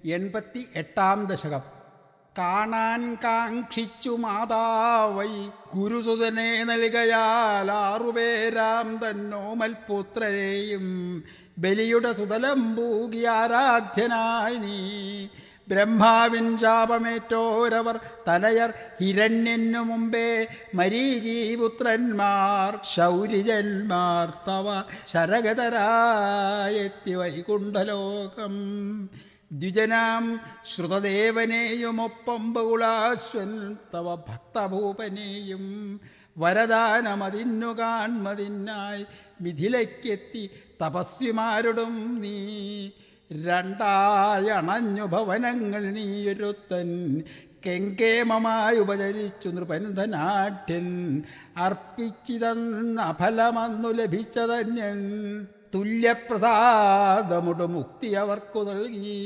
എൺപത്തി എട്ടാം ദശകം കാണാൻ കാക്ഷിച്ചു മാതാവൈ ഗുരുസുതനെ നൽകയാൽ ആറുപേരാം തന്നോമൽ പുത്രരെയും ബലിയുടെ സുതലം പൂകി ആരാധ്യനായി നീ ബ്രഹ്മാവിൻ ശാപമേറ്റോരവർ തനയർ ഹിരണ്യനു മുമ്പേ മരീചീപുത്രന്മാർ ശൗരിജന്മാർ തവ ശരഗതരായെത്തി വൈകുണ്ഠലോകം ദ്വിജനാം ശ്രുതദേവനെയുമൊപ്പം ബഹുളാശ്വൻ തവ ഭക്തഭൂപനെയും വരദാനമതിന്നു കാൺമതിനായി മിഥിലയ്ക്കെത്തി തപസ്വിമാരോടും നീ രണ്ടായണഞ്ഞു ഭവനങ്ങൾ നീയൊരുത്തൻ കെങ്കേമമായി ഉപചരിച്ചു നൃപന്ധനാട്യൻ അർപ്പിച്ചിതന്ന ഫലമന്നു ലഭിച്ചതന്യൻ തുല്യപ്രസാദമുടു മുക്തി അവർക്കു നൽകി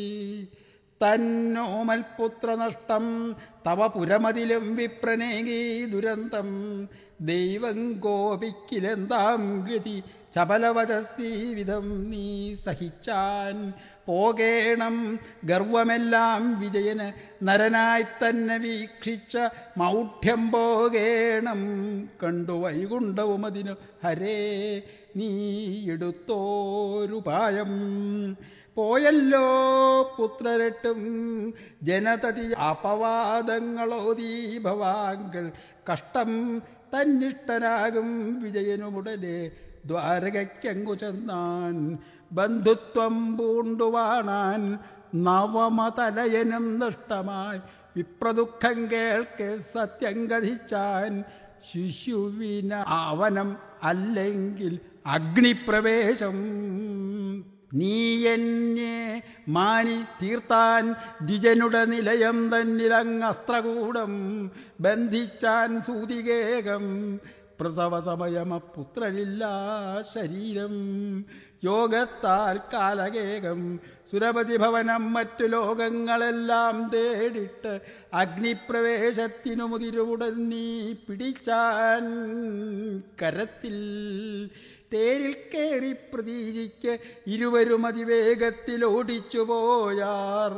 തന്നോമൽ പുത്രനഷ്ടം തവ പുരമതിലും വിപ്രനേകി ദുരന്തം ദൈവം കോപിക്കിലെന്താം ഗതി ചപലവചസീവിധം നീ സഹിച്ചാൻ പോകേണം ഗർവമെല്ലാം വിജയന് നരനായി തന്നെ വീക്ഷിച്ച മൗഢ്യം പോകേണം കണ്ടു വൈകുണ്ഠവും അതിനു ഹരേ നീ എടുത്തോരുപായം പോയല്ലോ പുത്രരട്ടും ജനതതി അപവാദങ്ങളോ ദീഭവാങ്കൾ കഷ്ടം തന്നിഷ്ടനാകും വിജയനുമുടനെ ദ്വാരകയ്ക്കങ്കു ചെന്നാൻ ബന്ധുത്വം പൂണ്ടുവാണാൻ നവമതലയനും നഷ്ടമായി വിപ്രദുഃഖം കേൾക്കെ സത്യം കഥിച്ചാൻ ശിശുവിന ആവനം അല്ലെങ്കിൽ അഗ്നിപ്രവേശം നീ എന്നെ മാനി തീർത്താൻ ദ്വിജനുടെ നിലയം തന്നിലങ്ങസ്ത്രകൂടം ബന്ധിച്ചാൻ സൂതികേകം പ്രസവ സമയമപുത്രരില്ല ശരീരം യോഗത്താൽ കാലകേകം സുരപതി ഭവനം മറ്റു ലോകങ്ങളെല്ലാം തേടിട്ട് അഗ്നിപ്രവേശത്തിനു മുതിരുവുടൻ നീ പിടിച്ചാൻ കരത്തിൽ തേരിൽ കയറി പ്രതീജിക്ക് ഇരുവരും അതിവേഗത്തിൽ ഓടിച്ചു പോയാർ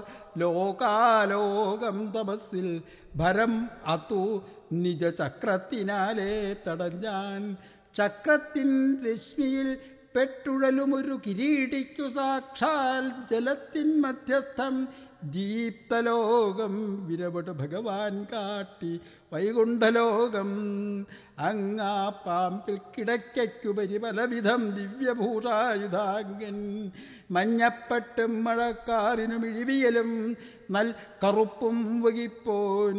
ലോകാലോകം തപസ്സിൽ ഭരം അതു നിജ ചക്രത്തിനാലേ തടഞ്ഞാൻ ചക്രത്തിൻ രശ്മിയിൽ പെട്ടുഴലുമൊരു കിരീടിക്കു സാക്ഷാൽ ജലത്തിൻ മധ്യസ്ഥം ദീപ്തലോകം വിരവട് ഭഗവാൻ കാട്ടി വൈകുണ്ഠലോകം അങ്ങാ പാമ്പിൽ കിടക്കയ്ക്കുപരി പലവിധം ദിവ്യഭൂഷായുധാംഗൻ മഞ്ഞപ്പട്ടും മഴക്കാറിനും ഇഴിവിയലും നൽ കറുപ്പും വകിപ്പോൻ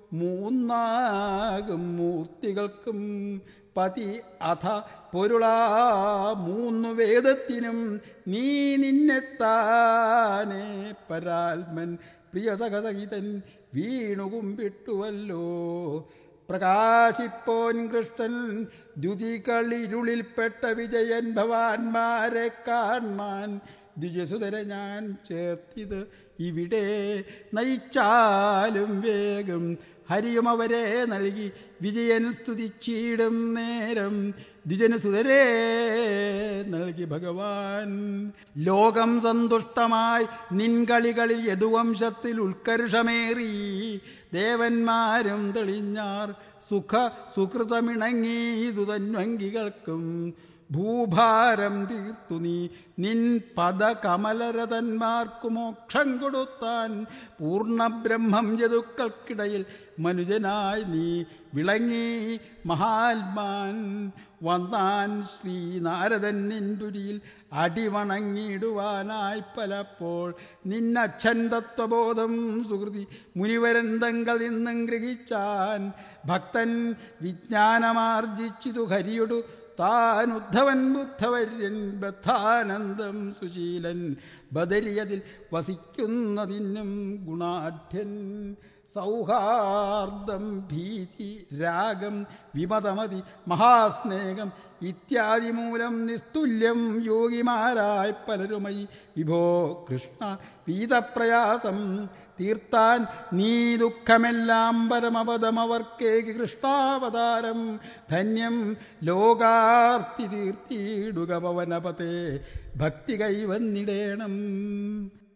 മൂന്നാകും മൂർത്തികൾക്കും പതി അഥ പൊരുളാ മൂന്നു വേദത്തിനും നീ നിന്നെത്താനേ പരാത്മൻ പ്രിയസഹസഹിതൻ വീണുകുമ്പിട്ടുവല്ലോ പ്രകാശിപ്പോൻ കൃഷ്ണൻ ദ്യുതികളിരുളിൽപ്പെട്ട വിജയൻ ഭവാന്മാരെ കാണാൻ ദ്വിജസുതരെ ഞാൻ ചേർത്തിത് ഇവിടെ നയിച്ചാലും വേഗം ഹരിയും അവരെ നൽകി വിജയൻ സ്തുതിച്ചിടും നേരം ദ്വിജന് സുതരേ നൽകി ഭഗവാൻ ലോകം സന്തുഷ്ടമായി നിൻകളികളിൽ യദുവംശത്തിൽ ഉത്കർഷമേറി ദേവന്മാരും തെളിഞ്ഞാർ സുഖ സുഹൃതമിണങ്ങീതു തന്വങ്കികൾക്കും ഭൂഭാരം തീർത്തു നീ നിൻ പദകമലരതന്മാർക്കു മോക്ഷം കൊടുത്താൻ പൂർണ്ണബ്രഹ്മം യദുക്കൾക്കിടയിൽ മനുജനായി നീ വിളങ്ങി മഹാത്മാൻ വന്നാൻ ശ്രീനാരദൻ നിൻപുരിയിൽ അടിവണങ്ങിടുവാനായി പലപ്പോൾ നിന്നച്ഛൻ തത്വബോധം സുഹൃതി മുനിവരന്തങ്ങൾ നിന്നും ഗ്രഹിച്ചാൻ ഭക്തൻ വിജ്ഞാനമാർജിച്ചിതു ഹരിയൊടു താൻ ഉദ്ധവൻ ബുദ്ധവര്യൻ ബദ്ധാനന്ദം സുശീലൻ ബദരിയതിൽ വസിക്കുന്നതിനും ഗുണാഢ്യൻ സൗഹാർദ്ദം ഭീതി രാഗം വിമതമതി മഹാസ്നേഹം ഇത്യാദി മൂലം നിസ്തുല്യം യോഗിമാരായ പലരുമായി വിഭോ കൃഷ്ണ വീതപ്രയാസം തീർത്താൻ നീ ദുഃഖമെല്ലാം പരമപദമവർക്കേകി കൃഷ്ണാവതാരം ധന്യം ലോകാർത്തി തീർത്തിയിടുക പവനപതേ ഭക്തി കൈവന്നിടേണം